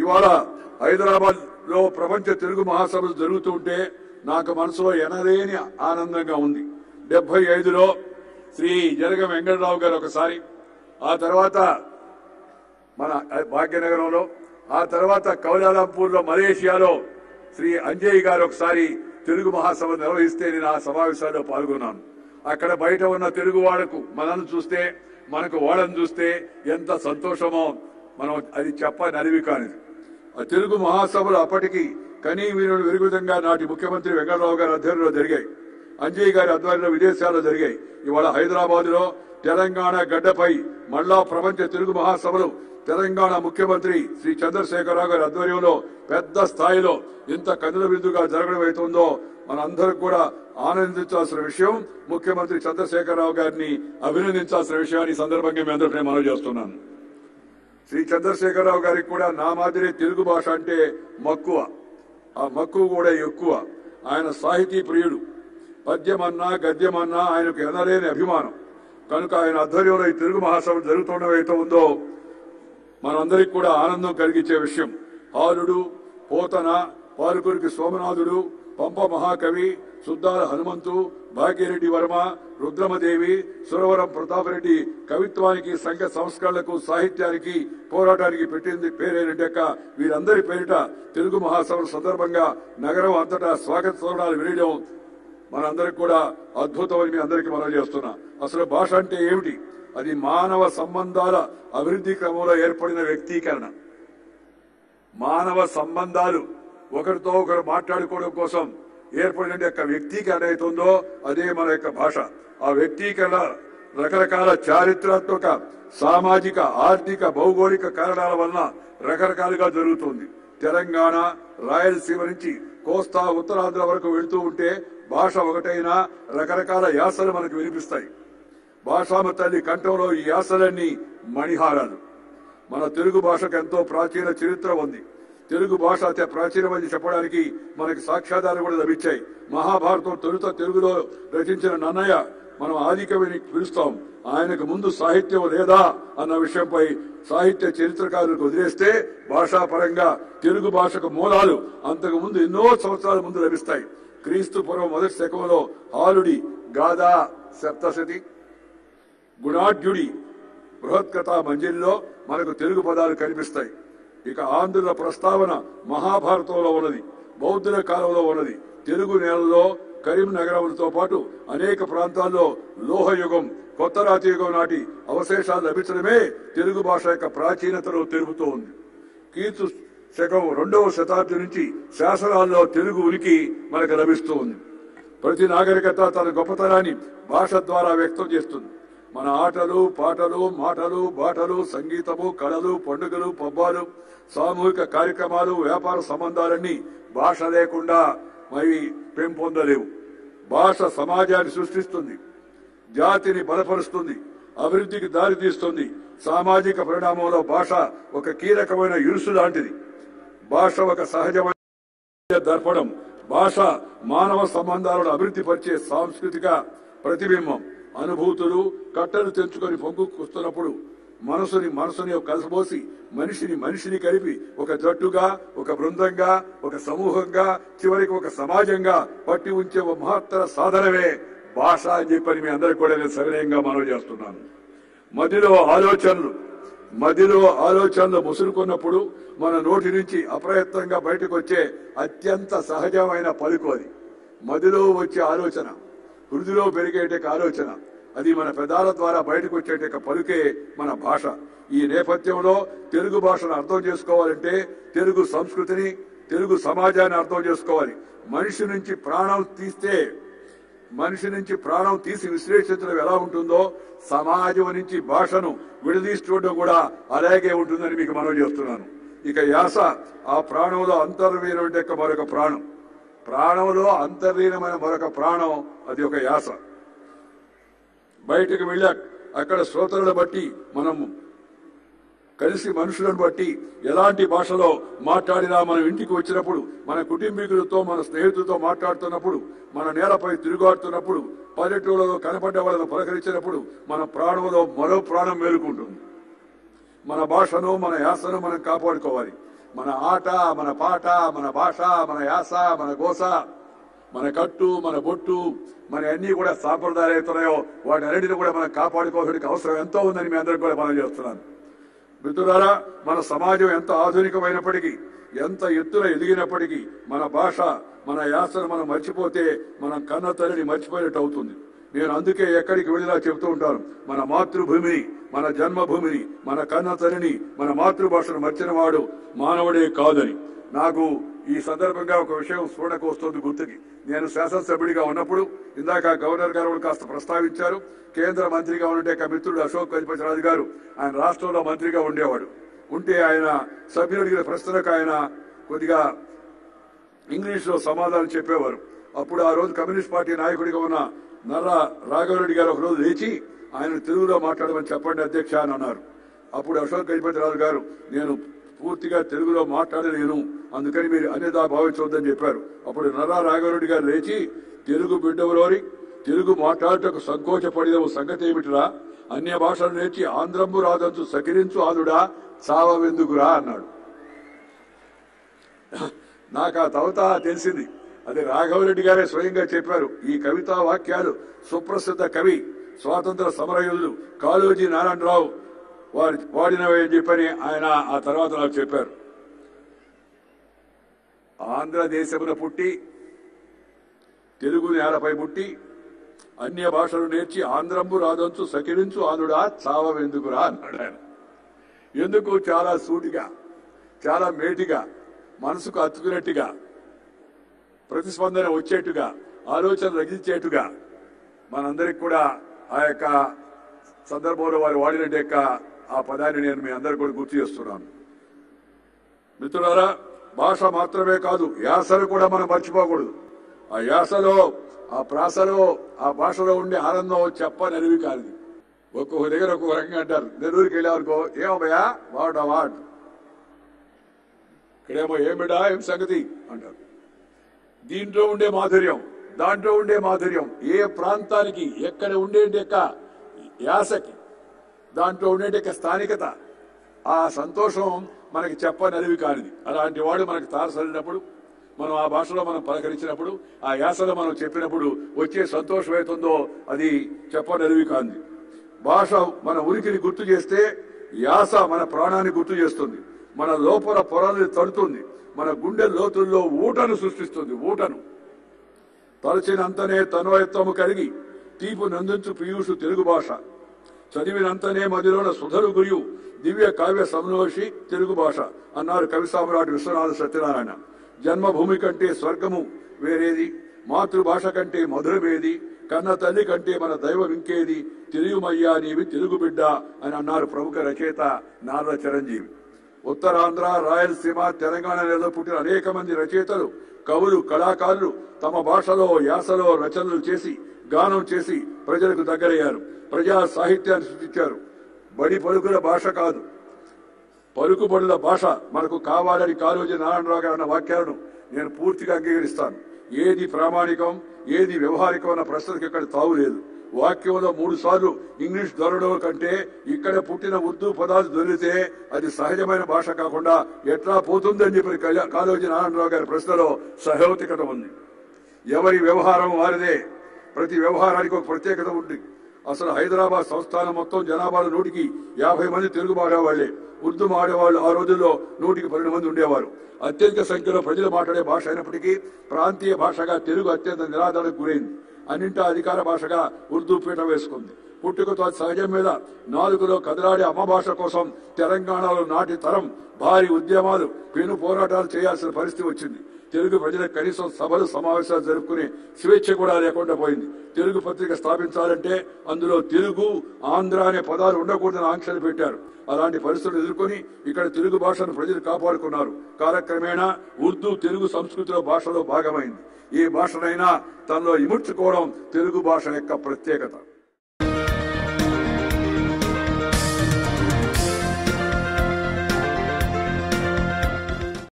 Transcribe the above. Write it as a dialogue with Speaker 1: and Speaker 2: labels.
Speaker 1: ఇవాళ హైదరాబాద్ లో ప్రపంచ తెలుగు మహాసభలు జరుగుతూ ఉంటే నాకు మనసులో ఎనలేని ఆనందంగా ఉంది డెబ్బై ఐదులో శ్రీ జరగ వెంకటరావు గారు ఒకసారి ఆ తర్వాత మన భాగ్యనగరంలో ఆ తర్వాత కౌలాలంపూర్ లో మలేషియాలో శ్రీ అంజయ్ గారు ఒకసారి తెలుగు మహాసభ నిర్వహిస్తే నేను ఆ సమావేశాల్లో పాల్గొన్నాను అక్కడ బయట ఉన్న తెలుగు వాళ్లకు మనల్ని చూస్తే మనకు వాళ్ళని చూస్తే ఎంత సంతోషమో మనం అది చెప్పని అనివి కానిది ఆ తెలుగు మహాసభలు అప్పటికి కనీ వీరుడు విరుగుదంగా నాటి ముఖ్యమంత్రి వెంకటరావు గారి ఆధ్వర్యంలో జరిగాయి అంజయ్ గారి ఆధ్వర్యంలో విదేశాల్లో జరిగాయి ఇవాళ హైదరాబాద్ లో తెలంగాణ గడ్డపై మళ్ళా ప్రపంచ తెలుగు మహాసభలు తెలంగాణ ముఖ్యమంత్రి శ్రీ చంద్రశేఖరరావు గారి ఆధ్వర్యంలో పెద్ద స్థాయిలో ఇంత కనుల విందుగా జరగడం అవుతుందో మనందరం కూడా ఆనందించాల్సిన విషయం ముఖ్యమంత్రి చంద్రశేఖరరావు గారిని అభినందించాల్సిన విషయాన్ని ఈ సందర్భంగా మీ అందరికీ నేను మనవి చేస్తున్నాను శ్రీ చంద్రశేఖరరావు గారికి కూడా నా మాదిరి తెలుగు భాష అంటే మక్కువ ఆ మక్కువ కూడా ఎక్కువ ఆయన సాహితీ ప్రియుడు పద్యమన్నా గద్యమన్నా ఆయనకు ఎనలేని అభిమానం కనుక ఆయన ఆధ్వర్యంలో ఈ తెలుగు మహాసభ జరుగుతుండవైతే ఉందో మనందరికి కూడా ఆనందం కలిగించే విషయం హాలుడు పోతన పాలకురికి సోమనాథుడు పంప మహాకవి సుద్దాల హనుమంతు భాగ్యరెడ్డి వర్మ రుద్రమదేవి సురవరం ప్రతాపరెడ్డి కవిత్వానికి సంఘ సంస్కరణలకు సాహిత్యానికి పోరాటానికి పెట్టింది పేరేనటెక్క వీరందరి పేరిట తెలుగు మహాసభ సందర్భంగా నగరం అంతటా స్వాగత సోరణాలు వినడం మనందరికి కూడా అద్భుతమని మీ అందరికీ మనం చేస్తున్నా అసలు భాష అంటే ఏమిటి అది మానవ సంబంధాల అభివృద్ధి క్రమంలో ఏర్పడిన వ్యక్తీకరణ మానవ సంబంధాలు ఒకరితో ఒకరు మాట్లాడుకోవడం కోసం ఏర్పడిన యొక్క వ్యక్తీకరణ అవుతుందో అదే మన యొక్క భాష ఆ వ్యక్తీకరణ రకరకాల చారిత్రాత్మక సామాజిక ఆర్థిక భౌగోళిక కారణాల వలన రకరకాలుగా జరుగుతుంది తెలంగాణ రాయలసీమ నుంచి కోస్తా ఉత్తరాంధ్ర వరకు వెళుతూ ఉంటే భాష ఒకటైనా రకరకాల యాసలు మనకు వినిపిస్తాయి భాషామ తల్లి కంఠంలో ఈ యాసలన్నీ మణిహారాలు మన తెలుగు భాషకు ఎంతో ప్రాచీన చరిత్ర ఉంది తెలుగు భాష అతి ప్రాచీనమని చెప్పడానికి మనకి సాక్ష్యాధారాలు కూడా లభించాయి మహాభారతం తొలుత తెలుగులో రచించిన నన్నయ్య మనం ఆదికవిని పిలుస్తాం ఆయనకు ముందు సాహిత్యం లేదా అన్న విషయంపై సాహిత్య చరిత్రకారులకు వదిలేస్తే భాషాపరంగా తెలుగు భాషకు మూలాలు అంతకు ముందు ఎన్నో సంవత్సరాల ముందు లభిస్తాయి క్రీస్తు పూర్వం మొదటి శకంలో హాలుడి గాథా సప్తశతి గుణాఢ్యుడి బృహత్కథా మంజరిలో మనకు తెలుగు పదాలు కనిపిస్తాయి ఇక ఆంధ్రుల ప్రస్తావన మహాభారతంలో ఉన్నది బౌద్ధుల కాలంలో ఉన్నది తెలుగు నేలలో కరీంనగరంతో పాటు అనేక ప్రాంతాల్లో లోహయుగం కొత్త రాతియుగం నాటి అవశేషాలు లభించడమే తెలుగు భాష యొక్క ప్రాచీనతను తెలుపుతూ ఉంది కీర్తు శకం రెండవ శతాబ్ది నుంచి శాసనాల్లో తెలుగు ఉనికి మనకు లభిస్తూ ఉంది ప్రతి నాగరికత తన గొప్పతనాన్ని భాష ద్వారా వ్యక్తం చేస్తుంది మన ఆటలు పాటలు మాటలు బాటలు సంగీతము కళలు పండుగలు పబ్బాలు సామూహిక కార్యక్రమాలు వ్యాపార సంబంధాలన్నీ భాష లేకుండా మరి పెంపొందలేవు భాష సమాజాన్ని సృష్టిస్తుంది జాతిని బలపరుస్తుంది అభివృద్ధికి దారితీస్తుంది సామాజిక పరిణామంలో భాష ఒక కీలకమైన ఇరుసు లాంటిది భాష ఒక సహజమైన దర్పణం భాష మానవ సంబంధాలను అభివృద్ధి పరిచే సాంస్కృతిక ప్రతిబింబం అనుభూతులు కట్టలు తెంచుకొని పొంగుకొస్తున్నప్పుడు మనసుని మనసుని కలసబోసి మనిషిని మనిషిని కలిపి ఒక జట్టుగా ఒక బృందంగా ఒక సమూహంగా చివరికి ఒక సమాజంగా పట్టి ఉంచే ఒక మహత్తర సాధనమే భాష అని చెప్పని మీ అందరికి కూడా నేను సవినయంగా మనవి చేస్తున్నాను మదిలో ఆలోచనలు మదిలో ఆలోచనలు ముసురుకున్నప్పుడు మన నోటి నుంచి అప్రయత్నంగా బయటకు వచ్చే అత్యంత సహజమైన పలుకు అది మదిలో వచ్చే ఆలోచన హృదిలో పెరిగేట ఆలోచన అది మన పెదాల ద్వారా బయటకు వచ్చేట పలుకే మన భాష ఈ నేపథ్యంలో తెలుగు భాషను అర్థం చేసుకోవాలంటే తెలుగు సంస్కృతిని తెలుగు సమాజాన్ని అర్థం చేసుకోవాలి మనిషి నుంచి ప్రాణం తీస్తే మనిషి నుంచి ప్రాణం తీసి విశ్లేషించడం ఎలా ఉంటుందో సమాజం నుంచి భాషను విడదీస్తుండడం కూడా అలాగే ఉంటుందని మీకు మనవి చేస్తున్నాను ఇక యాస ఆ ప్రాణంలో అంతర్వీనం అంటే మరొక ప్రాణం ప్రాణంలో అంతర్లీనమైన మరొక ప్రాణం అది ఒక యాస బయటకు వెళ్ళాక అక్కడ శ్రోతలను బట్టి మనం కలిసి మనుషులను బట్టి ఎలాంటి భాషలో మాట్లాడినా మనం ఇంటికి వచ్చినప్పుడు మన కుటుంబీకులతో మన స్నేహితులతో మాట్లాడుతున్నప్పుడు మన నేలపై తిరుగాడుతున్నప్పుడు పల్లెటూళ్ళలో కనపడ్డ వాళ్ళను పలకరించినప్పుడు మన ప్రాణంలో మరో ప్రాణం మేలుకుంటుంది మన భాషను మన యాసను మనం కాపాడుకోవాలి మన ఆట మన పాట మన భాష మన యాస మన గోస మన కట్టు మన బొట్టు మన అన్ని కూడా సాంప్రదాయాలు అవుతున్నాయో వాటి అన్నిటిని కూడా మనం కాపాడుకోవడానికి అవసరం ఎంతో ఉందని మీ అందరికి కూడా మనం చేస్తున్నాను మిత్రులారా మన సమాజం ఎంత ఆధునికమైనప్పటికీ ఎంత ఎత్తున ఎదిగినప్పటికీ మన భాష మన యాసను మనం మర్చిపోతే మనం కన్న తల్లిని మర్చిపోయినట్టు అవుతుంది నేను అందుకే ఎక్కడికి వెళ్ళినా చెబుతూ ఉంటాను మన మాతృభూమిని మన జన్మభూమిని మన కన్న తల్లిని మన మాతృభాషను మర్చిన వాడు మానవుడే కాదని నాకు ఈ సందర్భంగా ఒక విషయం స్ఫురణకు వస్తుంది గుర్తుకి నేను శాసనసభ్యుడిగా ఉన్నప్పుడు ఇందాక గవర్నర్ గారు కూడా కాస్త ప్రస్తావించారు కేంద్ర మంత్రిగా ఉండే ఒక మిత్రుడు అశోక్ గజపతిరాజు గారు ఆయన రాష్ట్రంలో మంత్రిగా ఉండేవాడు ఉంటే ఆయన సభ్యులు అడిగిన ప్రశ్నలకు ఆయన కొద్దిగా ఇంగ్లీష్ లో సమాధానం చెప్పేవారు అప్పుడు ఆ రోజు కమ్యూనిస్ట్ పార్టీ నాయకుడిగా ఉన్న నర్రా రాఘవరెడ్డి గారు ఒక రోజు లేచి ఆయన తెలుగులో మాట్లాడమని చెప్పండి అధ్యక్ష అని అన్నారు అప్పుడు అశోక్ గజపతిరాజు గారు నేను పూర్తిగా తెలుగులో మాట్లాడలేను అందుకని మీరు అన్యదా భావించవద్దని చెప్పారు అప్పుడు నర్రా రాఘవరెడ్డి గారు లేచి తెలుగు బిడ్డవులోని తెలుగు మాట్లాడటకు సంకోచపడిన సంగతి ఏమిటిరా అన్య భాషలు నేర్చి ఆంధ్రంబు రాదంచు సకిరించు ఆదుడా చావెందుకురా అన్నాడు నాకు ఆ తవత తెలిసింది అది రాఘవరెడ్డి గారే స్వయంగా చెప్పారు ఈ కవితా వాక్యాలు సుప్రసిద్ధ కవి స్వాతంత్ర సమరయోధులు కాళోజీ నారాయణరావు వారి వాడినవే అని చెప్పని ఆయన ఆ తర్వాత నాకు చెప్పారు ఆంధ్రదేశమున పుట్టి తెలుగు నేలపై పుట్టి అన్య భాషలు నేర్చి ఆంధ్రంబు రాదంచు సకిరించు ఆనుడా చావెందుకురా అన్నాడు ఆయన ఎందుకు చాలా సూటిగా చాలా మేటిగా మనసుకు అతుకున్నట్టుగా ప్రతిస్పందన వచ్చేట్టుగా ఆలోచన రగిల్చేట్టుగా మనందరికి కూడా ఆ యొక్క సందర్భంలో వారు వాడినట్టు యొక్క ఆ పదాన్ని నేను మీ అందరికి కూడా గుర్తు చేస్తున్నాను మిత్రులారా భాష మాత్రమే కాదు యాసను కూడా మనం మర్చిపోకూడదు ఆ యాసలో ఆ ప్రాసలో ఆ భాషలో ఉండే ఆనందం చెప్పనరివి కాదు ఒక్కొక్క దగ్గర ఒక్కొక్క రకంగా అంటారు నెల్లూరుకి వెళ్ళామనుకో ఏమయ్యా వాడు వాడు ఇక్కడేమో ఏమిడా ఏం సంగతి అంటారు దీంట్లో ఉండే మాధుర్యం దాంట్లో ఉండే మాధుర్యం ఏ ప్రాంతానికి ఎక్కడ ఉండే యొక్క యాసకి దాంట్లో ఉండే యొక్క స్థానికత ఆ సంతోషం మనకి చెప్పనరివి కానిది అలాంటి వాడు మనకి తారసలినప్పుడు మనం ఆ భాషలో మనం పలకరించినప్పుడు ఆ యాసలో మనం చెప్పినప్పుడు వచ్చే సంతోషం ఏతుందో అది చెప్పనరివి కానిది భాష మన ఉనికిని గుర్తు చేస్తే యాస మన ప్రాణాన్ని గుర్తు చేస్తుంది మన లోపల పొరల్ని తడుతుంది మన గుండె లోతుల్లో ఊటను సృష్టిస్తుంది ఊటను తలచినంతనే తన్వయత్వము కలిగి తీపు నందించు పీయూషు తెలుగు భాష చదివినంతనే మదిలోన సుధరు గురియు దివ్య కావ్య సంలోషి తెలుగు భాష అన్నారు కవి సామ్రాట్ విశ్వనాథ సత్యనారాయణ జన్మభూమి కంటే స్వర్గము వేరేది మాతృభాష కంటే మధురమేది కన్న తల్లి కంటే మన దైవం ఇంకేది తెలియమయ్యా నీవి తెలుగు బిడ్డ అని అన్నారు ప్రముఖ రచయిత నారద చిరంజీవి ఉత్తరాంధ్ర రాయలసీమ తెలంగాణలో పుట్టిన అనేక మంది రచయితలు కవులు కళాకారులు తమ భాషలో యాసలో రచనలు చేసి గానం చేసి ప్రజలకు దగ్గరయ్యారు ప్రజా సాహిత్యాన్ని సృష్టించారు బడి పలుకుల భాష కాదు పలుకుబడుల భాష మనకు కావాలని కాళోజీ నారాయణరావు గారు అన్న వాక్యాలను నేను పూర్తిగా అంగీకరిస్తాను ఏది ప్రామాణికం ఏది వ్యవహారికం అన్న ప్రశ్నలకు ఇక్కడ తావు లేదు వాక్యంలో మూడు సార్లు ఇంగ్లీష్ దొరడం కంటే ఇక్కడ పుట్టిన ఉర్దూ పదాలు దొరికితే అది సహజమైన భాష కాకుండా ఎట్లా పోతుందని చెప్పి కళ్యా- కాళోజీ నారాయణరావు గారి ప్రశ్నలో సహౌతికత ఉంది ఎవరి వ్యవహారం వారిదే ప్రతి వ్యవహారానికి ఒక ప్రత్యేకత ఉంది అసలు హైదరాబాద్ సంస్థానం మొత్తం జనాభాలో నూటికి యాభై మంది తెలుగు మాడేవాళ్లే ఉర్దూ మాడేవాళ్ళు ఆ రోజుల్లో నూటికి పన్నెండు మంది ఉండేవారు అత్యధిక సంఖ్యలో ప్రజలు మాట్లాడే భాష అయినప్పటికీ ప్రాంతీయ భాషగా తెలుగు అత్యంత నిరాదరణకు గురైంది అన్నింటా అధికార భాషగా ఉర్దూ పీట వేసుకుంది పుట్టుకతో సహజం మీద నాలుగులో కదలాడే అమ్మ భాష కోసం తెలంగాణలో నాటి తరం భారీ ఉద్యమాలు పెను పోరాటాలు చేయాల్సిన పరిస్థితి వచ్చింది తెలుగు ప్రజలకు కనీసం సభలు సమావేశాలు జరుపుకునే స్వేచ్ఛ కూడా లేకుండా పోయింది తెలుగు పత్రిక స్థాపించాలంటే అందులో తెలుగు ఆంధ్ర అనే పదాలు ఉండకూడదని ఆంక్షలు పెట్టారు అలాంటి పరిస్థితులు ఎదుర్కొని ఇక్కడ తెలుగు భాషను ప్రజలు కాపాడుకున్నారు కాలక్రమేణా ఉర్దూ తెలుగు సంస్కృతిలో భాషలో భాగమైంది ఏ భాషనైనా తనలో ఇముడ్చుకోవడం తెలుగు భాష యొక్క ప్రత్యేకత